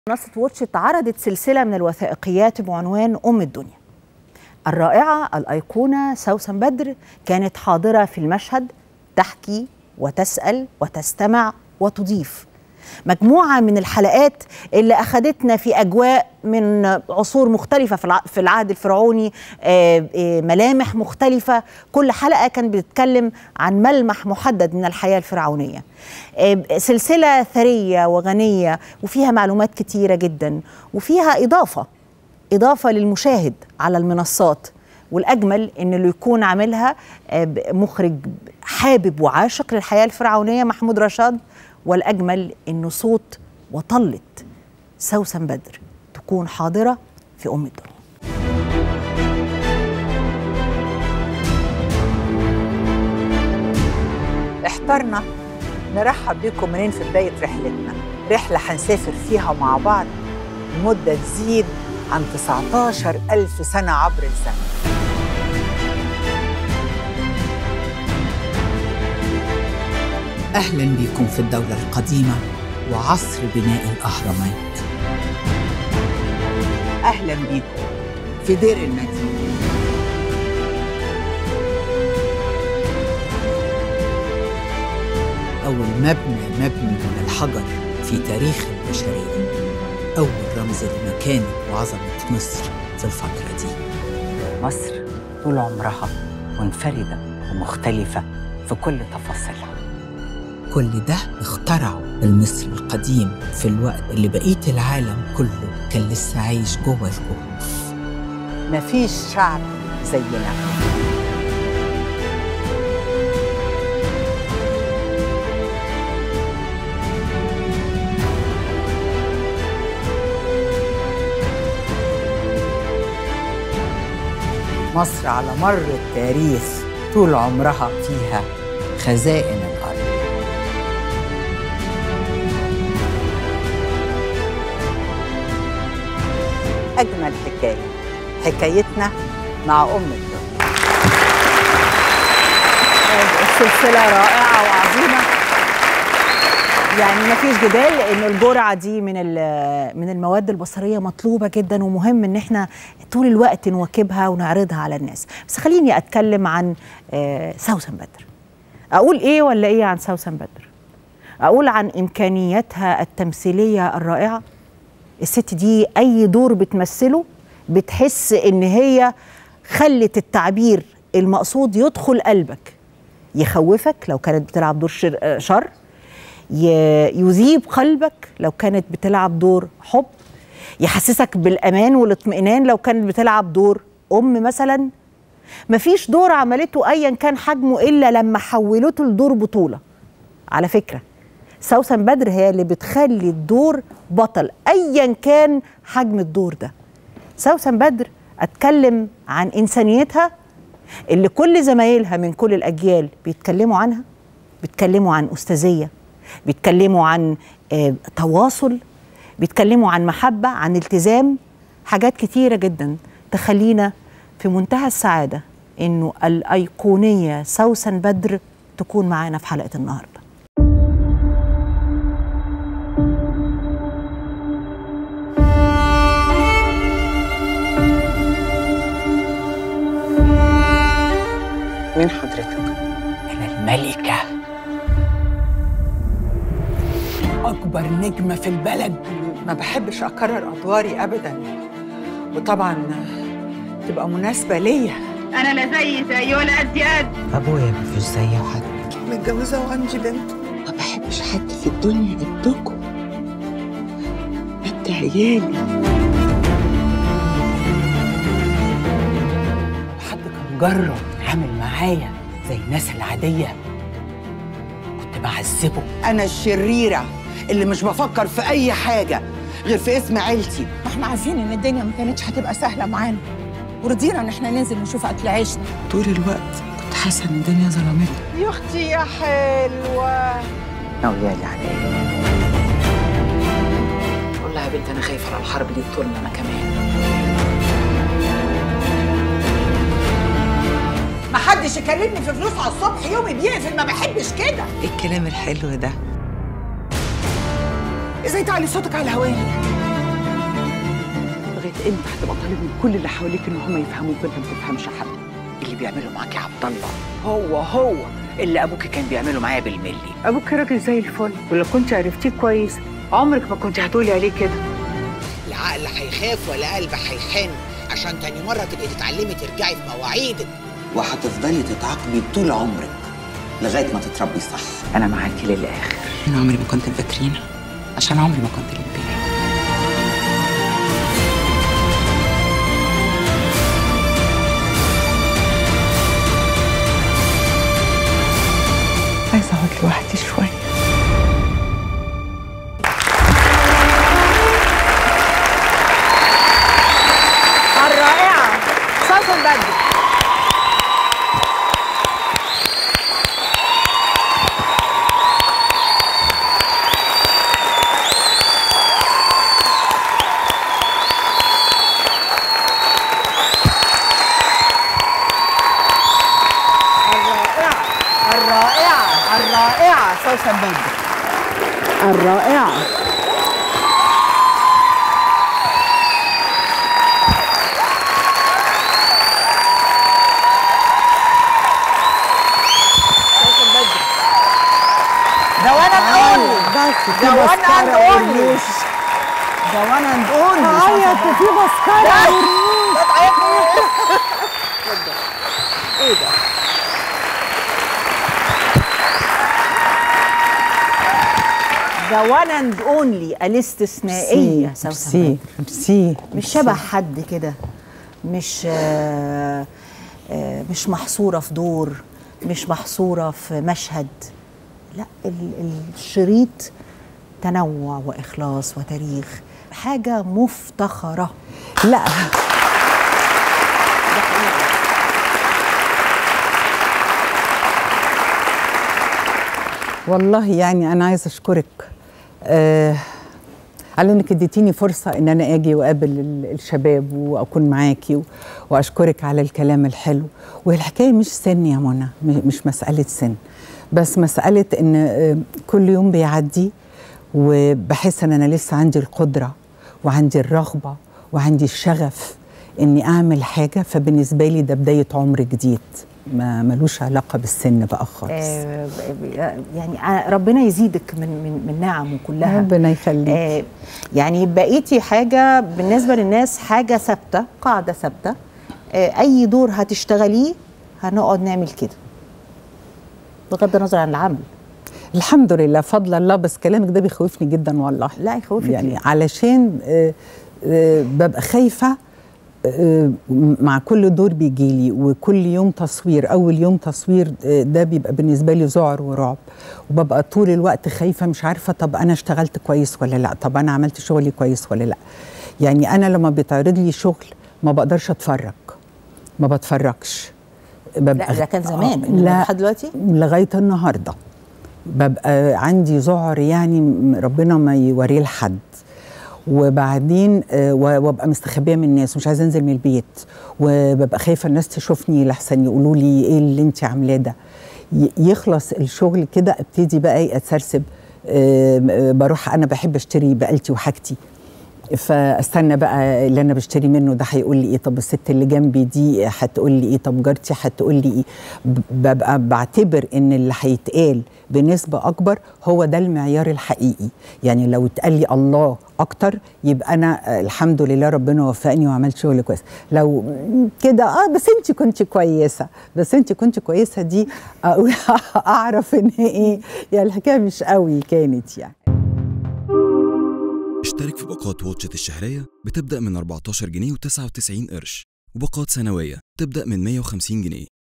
منصة واتش عرضت سلسلة من الوثائقيات بعنوان أم الدنيا الرائعة الأيقونة سوسن بدر كانت حاضرة في المشهد تحكي وتسأل وتستمع وتضيف مجموعة من الحلقات اللي أخذتنا في أجواء من عصور مختلفة في العهد الفرعوني ملامح مختلفة كل حلقة كانت بتتكلم عن ملمح محدد من الحياة الفرعونية سلسلة ثرية وغنية وفيها معلومات كتيرة جدا وفيها إضافة إضافة للمشاهد على المنصات والأجمل إن اللي يكون عاملها مخرج حابب وعاشق للحياة الفرعونية محمود رشاد والأجمل إنه صوت وطلة سوسن بدر تكون حاضرة في أم الدنيا احترنا نرحب بكم منين في بداية رحلتنا رحلة هنسافر فيها مع بعض مدة تزيد عن 19 ألف سنة عبر الزمن أهلا بكم في الدولة القديمة وعصر بناء الأهرامات أهلا بكم في دير المدينة أول مبنى مبني من الحجر في تاريخ البشرية أول رمز لمكانة وعظمة مصر في الفترة دي مصر طول عمرها منفردة ومختلفة في كل تفاصيلها كل ده اخترعه المصري القديم في الوقت اللي بقية العالم كله كان لسه عايش جوه الكهوف مفيش شعب زينا مصر على مر التاريخ طول عمرها فيها خزائن الأرض أجمل حكاية حكايتنا مع أم الدنيا سلسلة رائعة وعظيمة يعني ما فيش جدال انه الجرعه دي من من المواد البصريه مطلوبه جدا ومهم ان احنا طول الوقت نواكبها ونعرضها على الناس بس خليني اتكلم عن سوسن بدر اقول ايه ولا ايه عن سوسن بدر اقول عن امكانياتها التمثيليه الرائعه الست دي اي دور بتمثله بتحس ان هي خلت التعبير المقصود يدخل قلبك يخوفك لو كانت بتلعب دور شر, شر يذيب قلبك لو كانت بتلعب دور حب يحسسك بالامان والاطمئنان لو كانت بتلعب دور ام مثلا مفيش دور عملته ايا كان حجمه الا لما حولته لدور بطوله على فكره سوسن بدر هي اللي بتخلي الدور بطل ايا كان حجم الدور ده سوسن بدر اتكلم عن انسانيتها اللي كل زمايلها من كل الاجيال بيتكلموا عنها بيتكلموا عن استاذيه بيتكلموا عن آه تواصل بيتكلموا عن محبة عن التزام حاجات كتيرة جدا تخلينا في منتهى السعادة إنه الأيقونية سوسن بدر تكون معانا في حلقة النهاردة مين حضرتك؟ أنا الملكة أكبر نجمة في البلد ما بحبش أكرر أدواري أبدا وطبعا تبقى مناسبة ليا أنا لا زي زي ولا قد قد أبويا مفيش زيه حد متجوزة وعندي بنت ما بحبش حد في الدنيا قدكم انت عيالي حد كان جرب عامل معايا زي الناس العادية كنت بعذبه انا الشريره اللي مش بفكر في اي حاجه غير في اسم عيلتي احنا عارفين ان الدنيا ما كانتش هتبقى سهله معانا ورضينا ان احنا ننزل نشوف اكل عيشنا طول الوقت كنت حاسه ان الدنيا ظلمتني يا أختي يا حلوة ناويالي عليا والله يا بنت انا خايفه على الحرب دي تطولنا انا كمان ما حدش يكلمني في فلوس على الصبح يومي بيقفل ما بحبش كده ايه الكلام الحلو ده ازاي تعلي صوتك على الهواء انت هتبقى طالب من كل اللي حواليك ان هم يفهموك وانت ما تفهمش حد اللي بيعمله معاك يا عبد الله هو هو اللي ابوك كان بيعمله معايا بالملي ابوك راجل زي الفل ولو كنت عرفتيه كويس عمرك ما كنت هتقولي عليه كده لا عقل هيخاف ولا قلب هيحن عشان تاني مرة تبقي تتعلمي ترجعي في مواعيدك وهتفضلي تتعاقبي طول عمرك لغايه ما تتربي صح انا معاكي للاخر انا عمري ما كنت الفاترينا عشان عمري ما كنت الامبارح عايزه اقعد لوحدي شويه الرائعة سوسن بدر الرائعة الرائعة الرائعة سوسن بدر الرائعة سوسن بدر ده وانا اونلي بس ده وانا اند اونلي ده وانا اند اونلي عيط في مسكره ايه ده ده وان اند اونلي الاستثنائيه سوسن بدر. ميرسي مش شبه حد كده مش آه آه مش محصوره في دور مش محصوره في مشهد لا ال- الشريط تنوع واخلاص وتاريخ حاجه مفتخره لا والله يعني انا عايزه اشكرك آه على انك اديتيني فرصه ان انا اجي واقابل ال- الشباب واكون معاكي و- واشكرك على الكلام الحلو والحكايه مش سن يا منى م- مش مساله سن بس مساله ان آه، كل يوم بيعدي وبحس ان انا لسه عندي القدره وعندي الرغبه وعندي الشغف اني اعمل حاجه فبالنسبه لي ده بدايه عمر جديد ما ملوش علاقه بالسن بقى خالص آه يعني آه، ربنا يزيدك من من من نعمه كلها ربنا يخليك آه يعني بقيتي حاجه بالنسبه للناس حاجه ثابته قاعده ثابته آه اي دور هتشتغليه هنقعد نعمل كده بغض النظر عن العمل الحمد لله فضل الله بس كلامك ده بيخوفني جدا والله لا يخوفك يعني ليه؟ علشان آه، آه، ببقى خايفه آه، مع كل دور بيجي لي وكل يوم تصوير اول يوم تصوير آه، ده بيبقى بالنسبه لي ذعر ورعب وببقى طول الوقت خايفه مش عارفه طب انا اشتغلت كويس ولا لا طب انا عملت شغلي كويس ولا لا يعني انا لما بيتعرض لي شغل ما بقدرش اتفرج ما بتفرجش ببقى لا ده كان زمان آه، إنما لا لحد دلوقتي لغايه النهارده ببقى عندي ذعر يعني م- ربنا ما يوريه لحد وبعدين آه، و- وابقى مستخبيه من الناس مش عايزه انزل من البيت وببقى خايفه الناس تشوفني لحسن يقولوا لي ايه اللي انت عاملاه ده ي- يخلص الشغل كده ابتدي بقى ايه اتسرسب آه، آه، بروح انا بحب اشتري بقالتي وحاجتي فاستنى بقى اللي انا بشتري منه ده هيقول لي ايه طب الست اللي جنبي دي هتقول لي ايه طب جارتي هتقول لي ايه ب- ببقى بعتبر ان اللي هيتقال بنسبه اكبر هو ده المعيار الحقيقي يعني لو اتقال لي الله اكتر يبقى انا آه، الحمد لله ربنا وفقني وعملت شغل كويس لو م- كده اه بس انت كنت كويسه بس انت كنت كويسه دي اقول اعرف ان ايه يعني الحكايه مش قوي كانت يعني اشترك في باقات واتشت الشهرية بتبدأ من 14 جنيه و99 قرش وباقات سنوية تبدأ من 150 جنيه